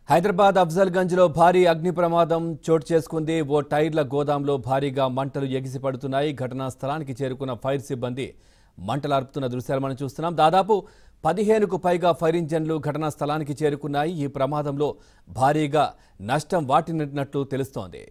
హైదరాబాద్ అఫ్జల్గంజ్ లో భారీ అగ్ని ప్రమాదం చోటు చేసుకుంది ఓ టైర్ల గోదాంలో భారీగా మంటలు ఎగిసిపడుతున్నాయి ఘటనా స్థలానికి చేరుకున్న ఫైర్ సిబ్బంది మంటలు అర్పుతున్న దృశ్యాలు మనం చూస్తున్నాం దాదాపు పదిహేనుకు పైగా ఫైర్ ఇంజన్లు ఘటనా స్థలానికి చేరుకున్నాయి ఈ ప్రమాదంలో భారీగా నష్టం వాటినట్లు తెలుస్తోంది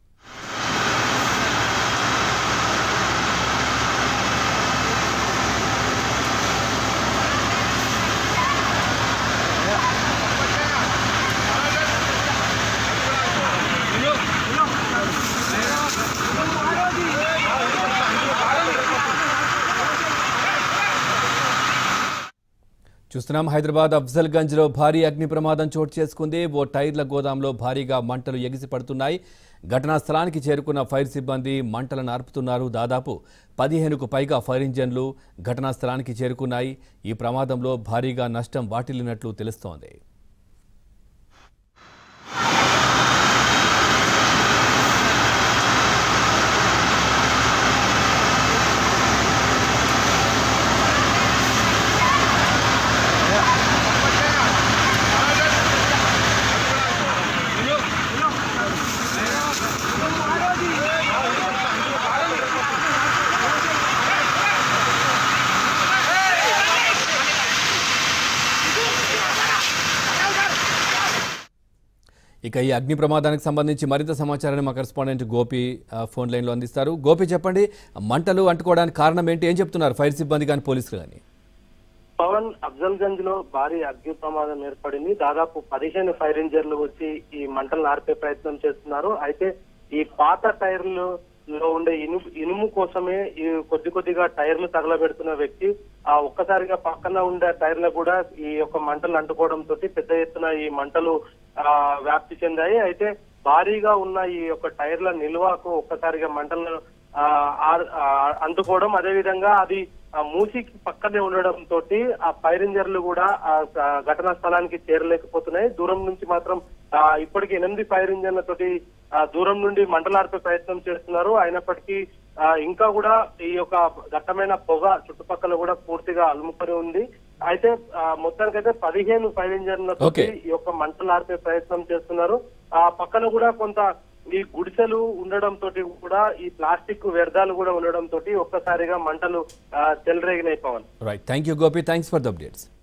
చూస్తున్నాం హైదరాబాద్ అఫ్జల్గంజ్ లో భారీ అగ్ని ప్రమాదం చోటు చేసుకుంది ఓ టైర్ల గోదాంలో భారీగా మంటలు ఎగిసి పడుతున్నాయి ఘటనా స్థలానికి చేరుకున్న ఫైర్ సిబ్బంది మంటలను ఆర్పుతున్నారు దాదాపు పదిహేనుకు పైగా ఫైర్ ఇంజన్లు ఘటనా స్థలానికి చేరుకున్నాయి ఈ ప్రమాదంలో భారీగా నష్టం వాటిల్లినట్లు తెలుస్తోంది ఇక ఈ అగ్ని ప్రమాదానికి సంబంధించి మరింత సమాచారాన్ని మా కరెస్పాండెంట్ గోపి ఆ, ఫోన్ లైన్లో అందిస్తారు గోపి చెప్పండి మంటలు అంటుకోవడానికి కారణం ఏంటి ఏం చెప్తున్నారు ఫైర్ సిబ్బంది కానీ పోలీసులు కానీ పవన్ అఫ్జల్గంజ్ లో భారీ అగ్ని ప్రమాదం ఏర్పడింది దాదాపు పదిహేను ఫైర్ ఇంజన్లు వచ్చి ఈ మంటలను ఆర్పే ప్రయత్నం చేస్తున్నారు అయితే ఈ పాత టైర్లు లో ఉండే ఇనుము ఇనుము కోసమే ఈ కొద్ది కొద్దిగా టైర్లు తగలబెడుతున్న వ్యక్తి ఆ ఒక్కసారిగా పక్కన ఉండే టైర్లు కూడా ఈ యొక్క మంటలు అంటుకోవడం తోటి పెద్ద ఎత్తున ఈ మంటలు ఆ వ్యాప్తి చెందాయి అయితే భారీగా ఉన్న ఈ యొక్క టైర్ల నిల్వకు ఒక్కసారిగా మంటలను ఆ, ఆర్- ఆ, అంటుకోవడం అదే విధంగా అది ఆ మూసికి పక్కనే ఉండడం తోటి ఆ ఫైర్ ఇంజన్లు కూడా ఆ ఆ ఘటనా స్థలానికి చేరలేకపోతున్నాయి దూరం నుంచి మాత్రం ఆ, ఇప్పటికి ఎనిమిది ఫైర్ ఇంజన్ల తోటి ఆ, దూరం నుండి మంటలార్పే ప్రయత్నం చేస్తున్నారు అయినప్పటికీ ఆ, ఇంకా కూడా ఈ యొక్క దట్టమైన పొగ చుట్టుపక్కల కూడా పూర్తిగా అలుముకొని ఉంది అయితే ఆ, మొత్తానికైతే పదిహేను ఫైర్ ఇంజన్లతో Okay. ఈ యొక్క మంటలార్పే ప్రయత్నం చేస్తున్నారు ఆ పక్కన కూడా కొంత ఈ గుడిసెలు ఉండడం తోటి కూడా ఈ ప్లాస్టిక్ వ్యర్థాలు కూడా ఉండడం తోటి ఒక్కసారిగా మంటలు ఆ, చెలరేగినాయి Pavan right thank you Gopi thanks for the updates